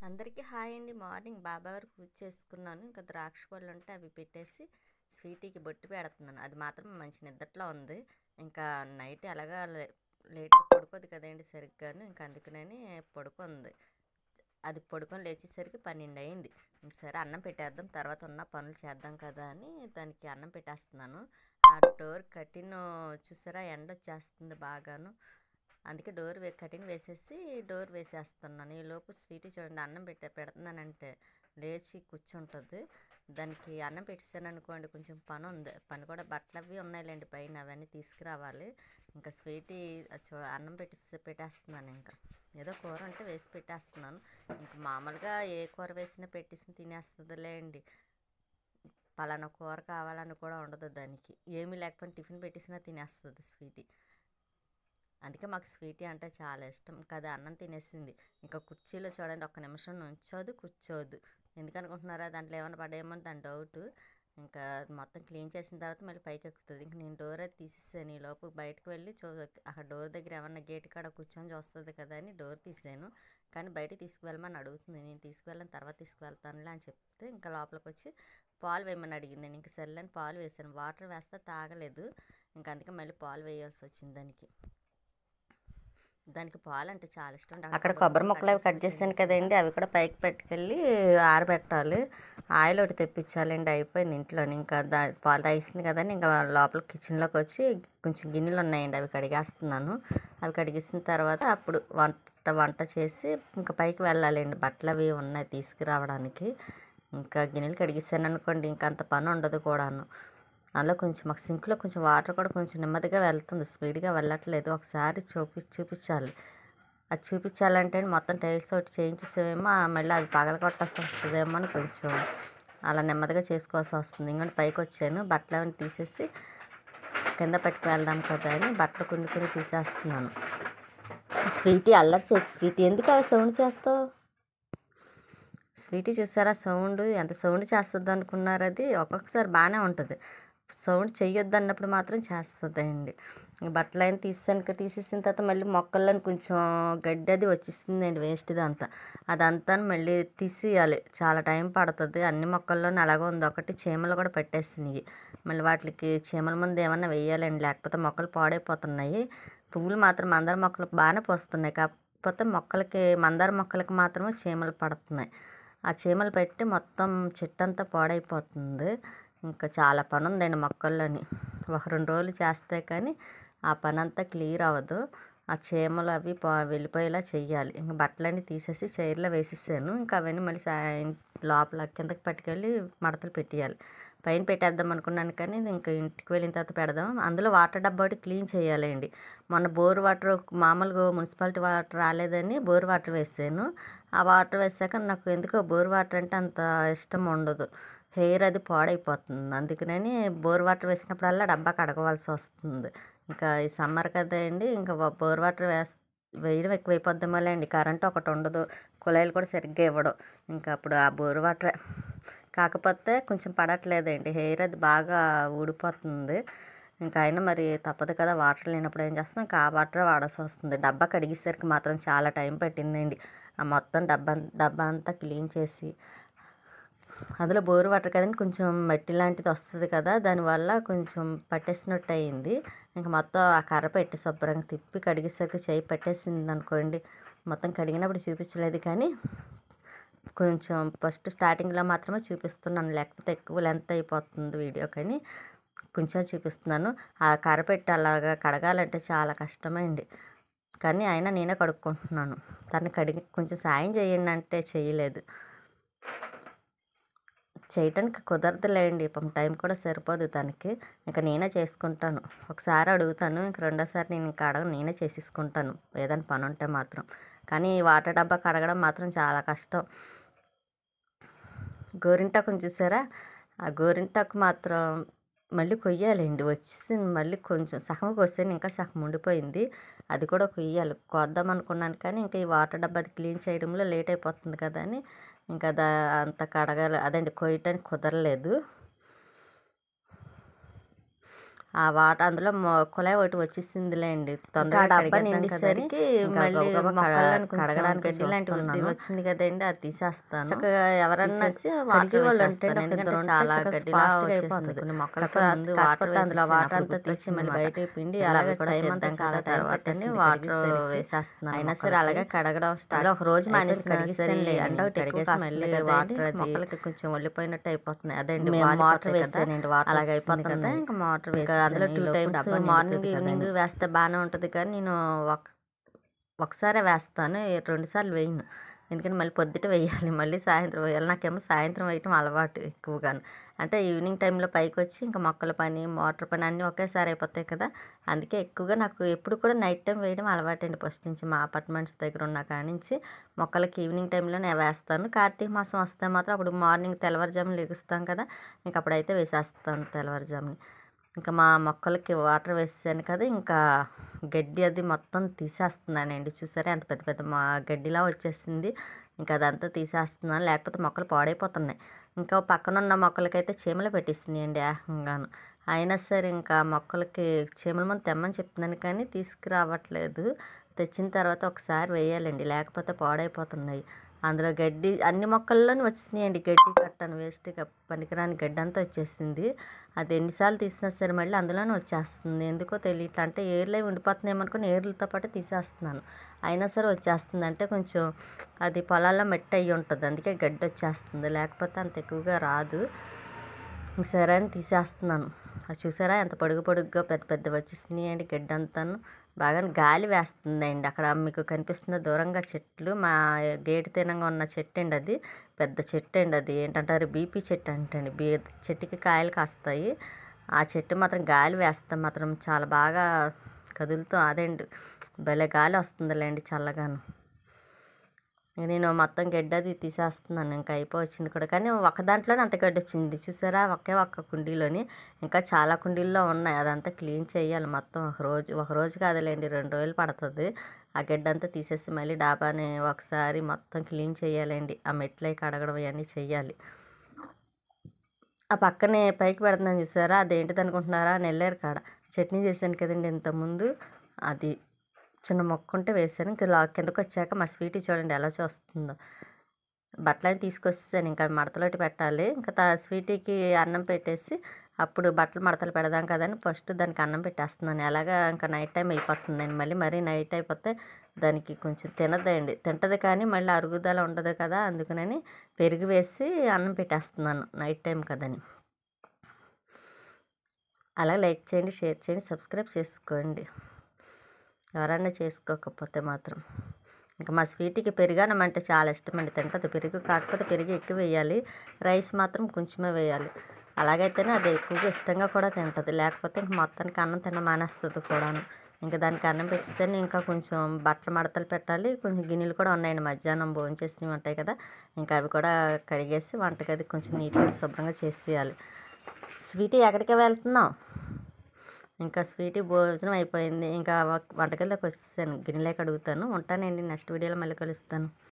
అందరికీ హాయ్ అండి మార్నింగ్ బాబా వారు పూజ చేసుకున్నాను ఇంకా ద్రాక్ష పళ్ళు ఉంటే అవి పెట్టేసి స్వీటీకి బొట్టు పెడుతున్నాను అది మాత్రం మంచి నిద్రలో ఉంది ఇంకా నైట్ ఎలాగా లే- లేట్గా పడుకోదు కదండి సరిగ్గాను ఇంకా అందుకనని పడుకుంది అది పడుకొని లేచేసరికి పన్నెండు అయింది ఇంక సరే అన్నం పెట్టేద్దాం తర్వాత ఉన్న పనులు చేద్దాం కదా అని దానికి అన్నం పెట్టేస్తున్నాను ఆ డోర్ కట్టిన చూసారా ఎండ వచ్చేస్తుంది బాగాను అందుకే డోర్ వే కటింగ్ వేసేసి డోర్ వేసేస్తున్నాను ఈ లోపు స్వీట్ చూడండి అన్నం పెట్టే పెడుతున్నానంటే లేచి కూర్చుంటుంది దానికి అన్నం పెట్టేసాను అనుకోండి కొంచెం పని ఉంది పని కూడా బట్టలు అవి ఉన్నాయిలేండి పైన అవన్నీ తీసుకురావాలి ఇంకా స్వీటీ చూ అన్నం పెట్టేసి పెట్టేస్తున్నాను ఇంకా ఏదో కూర ఉంటే వేసి పెట్టేస్తున్నాను ఇంకా మామూలుగా ఏ కూర వేసినా పెట్టేసి తినేస్తుందిలే అండి పలానా కూర కావాలని కూడా ఉండదు దానికి ఏమీ లేకపోతే టిఫిన్ పెట్టేసినా తినేస్తుంది స్వీటీ అందుకే మాకు స్వీటీ అంటే చాలా ఇష్టం కదా అన్నం తినేసింది ఇంకా కుర్చీలో చూడండి ఒక్క నిమిషం నుంచోదు కూర్చోదు ఎందుకనుకుంటున్నారా దాంట్లో ఏమైనా పడేమో అని దాని డౌట్ ఇంకా మొత్తం క్లీన్ చేసిన తర్వాత మళ్ళీ పైకి ఎక్కుతుంది ఇంక నేను డోర్ అది తీసేసాను ఈ లోపు బయటకు వెళ్ళి చూ అక్కడ డోర్ దగ్గర ఏమన్నా గేట్ కాడ కూర్చొని చూస్తుంది కదా అని డోర్ తీసాను కానీ బయటికి తీసుకువెళ్ళమని అడుగుతుంది నేను తీసుకువెళ్ళని తర్వాత తీసుకువెళ్తానులే అని చెప్తే ఇంకా లోపలికి వచ్చి పాలు వేయమని అడిగింది నేను ఇంక సెల్లని పాలు వేసాను వాటర్ వేస్తే తాగలేదు ఇంకా అందుకే మళ్ళీ పాలు వేయాల్సి వచ్చింది దానికి దానికి పాలు అంటే చాలా ఇష్టం అక్కడ కొబ్బరి మొక్కలు అవి కట్ చేశాను కదండి అవి కూడా పైకి పెట్టుకెళ్ళి ఆరబెట్టాలి ఆయిల్ ఒకటి తెప్పించాలండి అయిపోయింది ఇంట్లో ఇంకా దా పాలు తాగిస్తుంది కదండి ఇంకా లోపల కిచెన్లోకి వచ్చి కొంచెం గిన్నెలు ఉన్నాయండి అవి కడిగేస్తున్నాను అవి కడిగేసిన తర్వాత అప్పుడు వంట వంట చేసి ఇంకా పైకి వెళ్ళాలండి బట్టలు అవి ఉన్నాయి తీసుకురావడానికి ఇంకా గిన్నెలు కడిగేసాను అనుకోండి ఇంకా అంత పని ఉండదు కూడాను అందులో కొంచెం మాకు సింక్లో కొంచెం వాటర్ కూడా కొంచెం నెమ్మదిగా వెళ్తుంది స్పీడ్గా వెళ్ళట్లేదు ఒకసారి చూపి చూపించాలి అది చూపించాలంటే మొత్తం టైల్స్ ఒకటి చేయించేసేమో మళ్ళీ అది పగల కొట్టాల్సి వస్తుందేమో అని కొంచెం అలా నెమ్మదిగా చేసుకోవాల్సి వస్తుంది ఇంకొంటి పైకి వచ్చాను బట్టలు అవన్నీ తీసేసి కింద పెట్టుకు వెళ్దాం కదా అని బట్టలు కొన్ని కొన్ని తీసేస్తున్నాను స్వీటీ అల్లరి చేయకు స్వీటీ ఎందుకు అలా సౌండ్ చేస్తావు స్వీటీ చూసారా సౌండ్ ఎంత సౌండ్ చేస్తుంది అనుకున్నారు అది ఒక్కొక్కసారి బాగానే ఉంటుంది సౌండ్ చెయ్యొద్దు అన్నప్పుడు మాత్రం చేస్తుంది అండి బట్టలు అయిన తీసాక తీసేసిన తర్వాత మళ్ళీ మొక్కల్లో కొంచెం గడ్డి అది వచ్చేస్తుందండి వేస్ట్ది అంతా అదంతా మళ్ళీ తీసేయాలి చాలా టైం పడుతుంది అన్ని మొక్కల్లోనే అలాగే ఉంది ఒకటి చీమలు కూడా పెట్టేసినాయి మళ్ళీ వాటికి చీమల ముందు ఏమన్నా వేయాలండి లేకపోతే మొక్కలు పాడైపోతున్నాయి పువ్వులు మాత్రం మందార మొక్కలు బాగానే పోస్తున్నాయి కాకపోతే మొక్కలకి మందార మొక్కలకి మాత్రమే చీమలు పడుతున్నాయి ఆ చీమలు పెట్టి మొత్తం చెట్టు అంతా పాడైపోతుంది ఇంకా చాలా పని ఉందండి మొక్కల్లోని ఒక రెండు రోజులు చేస్తే కానీ ఆ పని అంతా క్లియర్ అవ్వదు ఆ చీమలు అవి పో వెళ్ళిపోయేలా చెయ్యాలి ఇంకా బట్టలన్నీ తీసేసి చైర్లో వేసేసాను ఇంకా అవన్నీ మళ్ళీ సాయం లోపల కిందకి పట్టుకెళ్ళి మడతలు పెట్టేయాలి పైన పెట్టేద్దాం అనుకున్నాను కానీ ఇంకా ఇంటికి వెళ్ళిన తర్వాత పెడదాం అందులో వాటర్ డబ్బా ఒకటి క్లీన్ చేయాలండి మొన్న బోర్ వాటర్ మామూలుగా మున్సిపాలిటీ వాటర్ రాలేదని బోర్ వాటర్ వేసాను ఆ వాటర్ వేసాక నాకు ఎందుకో బోర్ వాటర్ అంటే అంత ఇష్టం ఉండదు హెయిర్ అది పాడైపోతుంది అందుకని బోర్ వాటర్ వేసినప్పుడల్లా డబ్బా కడగవలసి వస్తుంది ఇంకా ఈ సమ్మర్ కదండి ఇంకా బోర్ వాటర్ వేస్ వేయడం ఎక్కువైపోద్దేమో అండి కరెంట్ ఒకటి ఉండదు కుళాయిలు కూడా సరిగ్గా ఇవ్వడు ఇంకా అప్పుడు ఆ బోర్ వాటర్ కాకపోతే కొంచెం పడట్లేదండి హెయిర్ అది బాగా ఊడిపోతుంది ఇంకా అయినా మరి తప్పదు కదా వాటర్ లేనప్పుడు ఏం చేస్తాం ఇంకా ఆ వాటర్ వాడాల్సి వస్తుంది డబ్బా కడిగేసరికి మాత్రం చాలా టైం పట్టిందండి ఆ మొత్తం డబ్బా డబ్బా అంతా క్లీన్ చేసి అందులో బోరు వాటర్ కదండి కొంచెం మట్టి లాంటిది వస్తుంది కదా దానివల్ల కొంచెం పట్టేసినట్టు అయింది ఇంకా మొత్తం ఆ కర్ర పెట్టి శుభ్రంగా తిప్పి కడిగేసరికి చేయి పట్టేసింది అనుకోండి మొత్తం కడిగినప్పుడు చూపించలేదు కానీ కొంచెం ఫస్ట్ స్టార్టింగ్లో మాత్రమే చూపిస్తున్నాను లేకపోతే ఎక్కువ లెంత్ అయిపోతుంది వీడియో కానీ కొంచెం చూపిస్తున్నాను ఆ కర్ర పెట్టి అలాగా కడగాలంటే చాలా కష్టమైంది కానీ అయినా నేనే కడుక్కుంటున్నాను తను కడిగి కొంచెం సాయం చేయండి అంటే చేయలేదు చేయటానికి కుదరదులేండి పాపం టైం కూడా సరిపోదు తనకి ఇంకా నేనే చేసుకుంటాను ఒకసారి అడుగుతాను ఇంక రెండోసారి నేను ఇంకా అడగను నేనే చేసేసుకుంటాను ఏదైనా పని ఉంటే మాత్రం కానీ ఈ వాటర్ డబ్బా కడగడం మాత్రం చాలా కష్టం గోరింటాకుని చూసారా ఆ గోరింటాకు మాత్రం మళ్ళీ కొయ్యాలండి వచ్చేసి మళ్ళీ కొంచెం సగం కొచ్చాను ఇంకా సగం ఉండిపోయింది అది కూడా కొయ్యాలి కోద్దాం అనుకున్నాను కానీ ఇంకా ఈ వాటర్ డబ్బా అది క్లీన్ చేయడంలో లేట్ అయిపోతుంది కదా అని ఇంకా దా అంత కడగాలి అదండి కొయ్యటానికి కుదరలేదు ఆ వాటర్ అందులో మొ- కుళాయి ఒకటి వచ్చేసిందిలే అండి తొందరగా డబ్బా కడిగేద్దాం నిండేసరికి ఇంకా మళ్ళీ గబగబా మొక్కలను కొంచెం కడగడానికి గడ్డి లాంటివి చూస్తున్నాను. వచ్చింది కదండి అది తీసేస్తాను చక్కగా ఎవరన్నా తీసేసి వాటర్ కడిగే వాళ్ళు వేసేస్తాను. అంటే నాకు ఎందుకంటే ఇద్దరు చాలా ఉంటే గడ్డిలా fast గా వచ్చేస్తుంది. అయిపోతుంది. కొన్ని మొక్కలకు కాకపోతే ముందు కాకపోతే వాటర్ అందులో వేసేసాను. వాటర్ అప్పుడు అంతా తీసి మళ్ళీ గుర్తొచ్చిందన్నమాట. బయట పిండి అలా అలాగే కూడా టైం చేద్దాం అంతా చాలా చాలా టైం టైం పట్టేసింది పట్టేసింది వాటర్ కడిగేసరికి. వేసేస్తున్నాను అయినా సరే మొక్కలకి. అలాగే కడగడం అందులో స్టార్ట్ ఒక రోజు మానేసిన మానేసిన సరే సరే ఎండ ఒకటి ఎక్కువ కడిగేసి కాస్తుంది మళ్ళీ కదండి, వాటర్ అది మొక్కలకి కొంచెం ఒళ్ళిపోయినట్టు అయిపోతున్నాయి అదండి మేము వాలిపోతాయి మోటార్ కదా. వేసానండి వాటర్ అలాగే అయిపోతుంది కదా అయిపోతుంది ఇంకా మోటార్ ఇంకా వేసాను అందులో టూ టైమ్స్ మార్నింగ్ ఈవినింగ్ వేస్తే బాగానే ఉంటుంది కానీ నేను ఒక ఒకసారే వేస్తాను రెండు సార్లు వేయను ఎందుకంటే మళ్ళీ పొద్దుట వేయాలి మళ్ళీ సాయంత్రం వేయాలి నాకేమో సాయంత్రం వేయటం అలవాటు ఎక్కువగాను అంటే ఈవినింగ్ టైంలో పైకి వచ్చి ఇంకా మొక్కల పని మోటార్ పని అన్నీ ఒకేసారి అయిపోతాయి కదా అందుకే ఎక్కువగా నాకు ఎప్పుడు కూడా నైట్ టైం వేయడం అలవాటండి ఫస్ట్ నుంచి మా అపార్ట్మెంట్స్ దగ్గర ఉన్న కాడి నుంచి మొక్కలకి ఈవినింగ్ టైంలో నేను వేస్తాను కార్తీక మాసం వస్తే మాత్రం అప్పుడు మార్నింగ్ తెల్లవారుజామున లెగుస్తాం కదా ఇంక అప్పుడైతే వేసేస్తాను తెల్లవారుజామున ఇంకా మా మొక్కలకి వాటర్ వేసాను కదా ఇంకా గడ్డి అది మొత్తం తీసేస్తున్నానండి చూసారా ఎంత పెద్ద పెద్ద మా గడ్డిలా వచ్చేసింది ఇంకా అదంతా తీసేస్తున్నాను లేకపోతే మొక్కలు పాడైపోతున్నాయి ఇంకా పక్కన ఉన్న మొక్కలకైతే చీమలు పెట్టిస్తున్నాయండి ఏకంగాను అయినా సరే ఇంకా మొక్కలకి చీమల మందు తెమ్మని చెప్తున్నాను కానీ తీసుకురావట్లేదు తెచ్చిన తర్వాత ఒకసారి వేయాలండి లేకపోతే పాడైపోతున్నాయి అందులో గడ్డి అన్ని మొక్కల్లోనే వచ్చినాయండి గడ్డి కట్టను వేస్ట్గా పనికిరాని గడ్డి అంతా వచ్చేసింది అది ఎన్నిసార్లు తీసినా సరే మళ్ళీ అందులోనే వచ్చేస్తుంది ఎందుకో తెలియట్లా అంటే ఏర్లే ఉండిపోతున్నాయి అనుకుని ఏర్లతో పాటు తీసేస్తున్నాను అయినా సరే వచ్చేస్తుంది అంటే కొంచెం అది పొలాల్లో మట్టి అయ్యి ఉంటుంది అందుకే గడ్డి వచ్చేస్తుంది లేకపోతే అంత ఎక్కువగా రాదు ఇంక సరే అని తీసేస్తున్నాను అది చూసారా ఎంత పొడుగు పొడుగ్గా పెద్ద పెద్ద వచ్చేసినాయి అండి గడ్డి అంతాను బాగా గాలి వేస్తుందండి అక్కడ మీకు కనిపిస్తున్న దూరంగా చెట్లు మా గేటు తినంగా ఉన్న చెట్టు అండి అది పెద్ద చెట్టు అండి అది ఏంటంటారు బీపీ చెట్టు అంటండి బీ చెట్టుకి కాయలు కాస్తాయి ఆ చెట్టు మాత్రం గాలి వేస్తాం మాత్రం చాలా బాగా కదులుతూ అదేంటి భలే గాలి వస్తుందిలేండి చల్లగాను ఇంక నేను మొత్తం గడ్డి అది తీసేస్తున్నాను ఇంకా అయిపోవచ్చింది కూడా కానీ ఒక దాంట్లోనే అంత గడ్డి వచ్చింది చూసారా ఒకే ఒక్క కుండీలోని ఇంకా చాలా కుండీల్లో ఉన్నాయి అదంతా క్లీన్ చేయాలి మొత్తం ఒక రోజు ఒక రోజు కాదులేండి రెండు రోజులు పడుతుంది ఆ గడ్డి అంతా తీసేసి మళ్ళీ డాబాని ఒకసారి మొత్తం క్లీన్ చేయాలండి ఆ మెట్లై కడగడం ఇవన్నీ చెయ్యాలి ఆ పక్కనే పైకి పెడుతున్నాను చూసారా అదేంటిది అనుకుంటున్నారా నెల్లేరు కాడ చట్నీ చేశాను కదండి ఇంతకుముందు అది చిన్న మొక్క ఉంటే వేసాను ఇంకా లా కిందకు వచ్చాక మా స్వీట్ చూడండి ఎలా చూస్తుందో బట్టలని తీసుకొచ్చేసాను ఇంకా మడతలోటి పెట్టాలి ఇంకా తా స్వీటీకి అన్నం పెట్టేసి అప్పుడు బట్టలు మడతలు పెడదాం కదని ఫస్ట్ దానికి అన్నం పెట్టేస్తున్నాను ఎలాగా ఇంకా నైట్ టైం అయిపోతుందండి మళ్ళీ మరీ నైట్ అయిపోతే దానికి కొంచెం తినదండి తింటది కానీ మళ్ళీ అరుగుదల ఉండదు కదా అందుకనని పెరుగు వేసి అన్నం పెట్టేస్తున్నాను నైట్ టైం కదని అలా లైక్ చేయండి షేర్ చేయండి సబ్స్క్రైబ్ చేసుకోండి ఎవరన్నా చేసుకోకపోతే మాత్రం ఇంకా మా స్వీట్కి పెరుగన్నం అంటే చాలా ఇష్టం అండి తింటుంది పెరుగు కాకపోతే పెరుగు ఎక్కువ వేయాలి రైస్ మాత్రం కొంచెమే వేయాలి అలాగైతేనే అది ఎక్కువగా ఇష్టంగా కూడా తింటుంది లేకపోతే ఇంక మొత్తానికి అన్నం తిన మానేస్తుంది కూడాను ఇంకా దానికి అన్నం పెట్టేస్తే ఇంకా కొంచెం బట్టలు మడతలు పెట్టాలి కొంచెం గిన్నెలు కూడా ఉన్నాయండి మధ్యాహ్నం భోజనం చేసినవి ఉంటాయి కదా ఇంకా అవి కూడా కడిగేసి వంటగది కొంచెం నీట్గా శుభ్రంగా చేసేయాలి స్వీటీ ఎక్కడికి వెళ్తున్నావు ఇంకా స్వీటీ భోజనం అయిపోయింది ఇంకా వంటగదిలోకి వచ్చేసాను గిన్నెలేక అడుగుతాను ఉంటానండి నెక్స్ట్ వీడియోలో మళ్ళీ కలుస్తాను